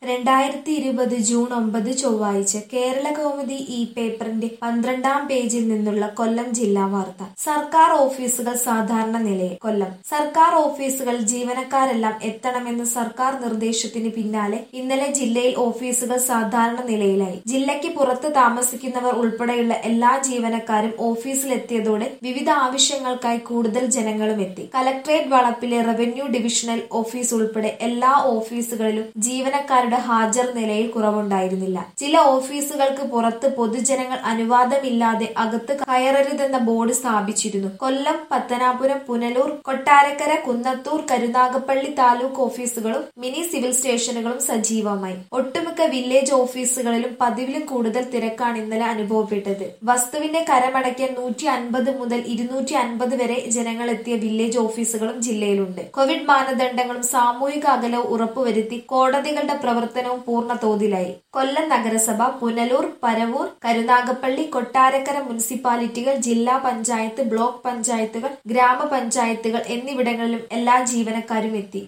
രണ്ടായിരത്തി ഇരുപത് ജൂൺ ഒമ്പത് ചൊവ്വാഴ്ച കേരള കൗമുദി ഈ പേപ്പറിന്റെ പന്ത്രണ്ടാം പേജിൽ നിന്നുള്ള കൊല്ലം ജില്ലാ വാർത്ത സർക്കാർ ഓഫീസുകൾ സാധാരണ നിലയിൽ കൊല്ലം സർക്കാർ ഓഫീസുകൾ ജീവനക്കാരെല്ലാം എത്തണമെന്ന സർക്കാർ നിർദ്ദേശത്തിന് പിന്നാലെ ഇന്നലെ ജില്ലയിൽ ഓഫീസുകൾ സാധാരണ നിലയിലായി ജില്ലയ്ക്ക് പുറത്ത് താമസിക്കുന്നവർ ഉൾപ്പെടെയുള്ള എല്ലാ ജീവനക്കാരും ഓഫീസിലെത്തിയതോടെ വിവിധ ആവശ്യങ്ങൾക്കായി കൂടുതൽ ജനങ്ങളും എത്തി കലക്ട്രേറ്റ് വളപ്പിലെ റവന്യൂ ഡിവിഷണൽ ഓഫീസ് ഉൾപ്പെടെ എല്ലാ ഓഫീസുകളിലും ജീവനക്കാരുടെ ഹാജർ നിലയിൽ കുറവുണ്ടായിരുന്നില്ല ചില ഓഫീസുകൾക്ക് പുറത്ത് പൊതുജനങ്ങൾ അനുവാദമില്ലാതെ അകത്ത് കയറരുതെന്ന ബോർഡ് സ്ഥാപിച്ചിരുന്നു കൊല്ലം പത്തനാപുരം പുനലൂർ കൊട്ടാരക്കര കുന്നത്തൂർ കരുനാഗപ്പള്ളി താലൂക്ക് ഓഫീസുകളും മിനി സിവിൽ സ്റ്റേഷനുകളും സജീവമായി ഒട്ടുമിക്ക വില്ലേജ് ഓഫീസുകളിലും പതിവിലും കൂടുതൽ തിരക്കാണ് ഇന്നലെ അനുഭവപ്പെട്ടത് വസ്തുവിന്റെ കരമടയ്ക്കാൻ നൂറ്റി അൻപത് മുതൽ ഇരുന്നൂറ്റി അൻപത് വരെ ജനങ്ങൾ എത്തിയ വില്ലേജ് ഓഫീസുകളും ജില്ലയിലുണ്ട് കോവിഡ് മാനദണ്ഡങ്ങളും സാമൂഹിക അകലവും ഉറപ്പുവരുത്തി കോടതികളുടെ പ്രവർത്തനവും പൂർണ്ണ തോതിലായി കൊല്ലം നഗരസഭ പുനലൂർ പരവൂർ കരുനാഗപ്പള്ളി കൊട്ടാരക്കര മുനിസിപ്പാലിറ്റികൾ ജില്ലാ പഞ്ചായത്ത് ബ്ലോക്ക് പഞ്ചായത്തുകൾ ഗ്രാമപഞ്ചായത്തുകൾ എന്നിവിടങ്ങളിലും എല്ലാ ജീവനക്കാരും എത്തി